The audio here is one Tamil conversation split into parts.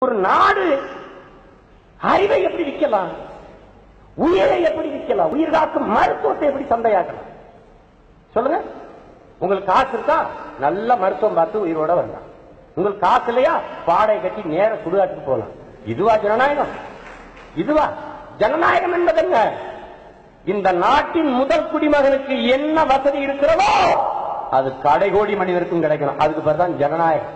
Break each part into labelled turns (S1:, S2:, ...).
S1: ஒரு நாடு அறிவை எப்படி விற்கலாம் உயிரை எப்படி விற்கலாம் உயிர் காக்கும் மருத்துவத்தை எப்படி சந்தையாக்கலாம் சொல்லுங்க உங்களுக்கு காசு இருக்கா நல்ல மருத்துவம் பார்த்து உயிரோட வரலாம் உங்களுக்கு காசு இல்லையா பாடை கட்டி நேர சுடுகாட்டுக்கு போகலாம் இதுவா ஜனநாயகம் இதுவா ஜனநாயகம் என்பதுங்க இந்த நாட்டின் முதல் குடிமகனுக்கு என்ன வசதி இருக்கிறதோ அது கடைகோடி மனிதருக்கும் கிடைக்கணும் அதுக்கு பேர் தான் ஜனநாயகம்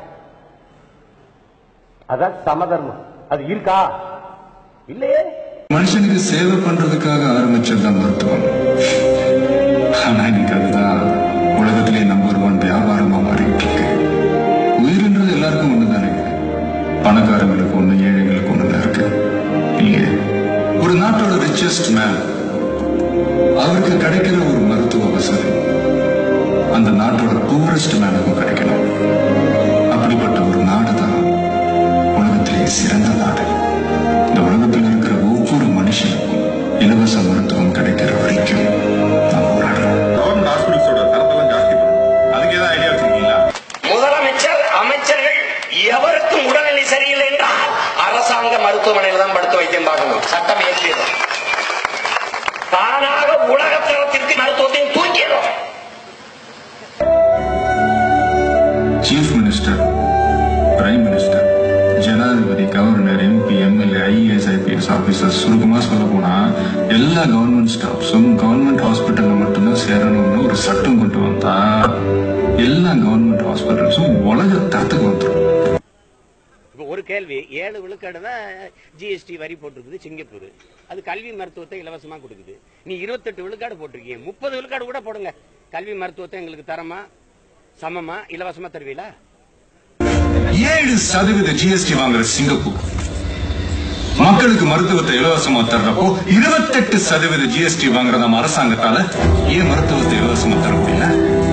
S1: அதான் சமதர்மம் அது இருக்கா இல்லையே
S2: மனுஷனுக்கு சேவை பண்றதுக்காக ஆரம்பிச்சதுதான் மருத்துவம் ஆனா இன்னைக்கு அதுதான் உலகத்திலே நம்பர் ஒன் வியாபாரமா மாறிட்டு இருக்கு உயிர்ன்றது எல்லாருக்கும் ஒண்ணுதானே பணக்காரங்களுக்கு ஒண்ணு ஏழைகளுக்கு ஒண்ணுதான் இருக்கு இல்லையே ஒரு நாட்டோட ரிச்சஸ்ட் மேன் அவருக்கு கிடைக்கிற ஒரு மருத்துவ வசதி அந்த நாட்டோட பூரஸ்ட் மேனுக்கும் கிடைக்கணும் அப்படிப்பட்ட ஒரு நாடு தான் உலகத்திலே சிறந்த நாடு இந்த உலகத்தில் இருக்கிற ஒவ்வொரு மனுஷனுக்கும் இலவச மருத்துவம் கிடைக்கிற வரைக்கும் நான் போராடுறேன்
S3: கவர்மெண்ட் ஹாஸ்பிட்டல்ஸோட தரத்தெல்லாம் ஜாஸ்தி பண்ணணும் அதுக்கு ஏதாவது ஐடியா வச்சிருக்கீங்களா
S1: முதலமைச்சர் அமைச்சர்கள் எவருக்கும் உடல்நிலை சரியில்லை என்றால் அரசாங்க மருத்துவமனையில் தான் படுத்து வைத்தியம் பார்க்கணும் சட்டம் இயற்றியது தானாக உலக தரத்திற்கு மருத்துவத்தையும் தூக்கிடும்
S2: சீஃப் மினிஸ்டர் பிரைம் மினிஸ்டர் ஜனாதிபதி governor MP MLA IAS IPS officers சுருக்கமா சொல்ல போனா எல்லா கவர்மெண்ட் ஸ்டாஃப்ஸும் கவர்மெண்ட் ஹாஸ்பிட்டல்ல மட்டும்தான் சேரணும்னு ஒரு சட்டம் கொண்டு வந்தா எல்லா கவர்மெண்ட் ஹாஸ்பிட்டல்ஸும் உலக தரத்துக்கு வந்துடும்
S4: இப்போ ஒரு கேள்வி ஏழு விழுக்காடு தான் ஜிஎஸ்டி வரி போட்டிருக்குது சிங்கப்பூர் அது கல்வி மருத்துவத்தை இலவசமா கொடுக்குது நீ இருபத்தெட்டு விழுக்காடு போட்டிருக்கீங்க முப்பது விழுக்காடு கூட போடுங்க கல்வி மருத்துவத்தை எங்களுக்கு தரமா சமமா இலவசமா தருவீங்களா
S2: ஏழு சதவீத ஜிஎஸ்டி வாங்குற சிங்கப்பூர் மக்களுக்கு மருத்துவத்தை இலவசமா தர்றப்போ இருபத்தெட்டு சதவீத ஜிஎஸ்டி வாங்குற நம்ம அரசாங்கத்தால ஏன் மருத்துவத்தை இலவசமா தர முடியல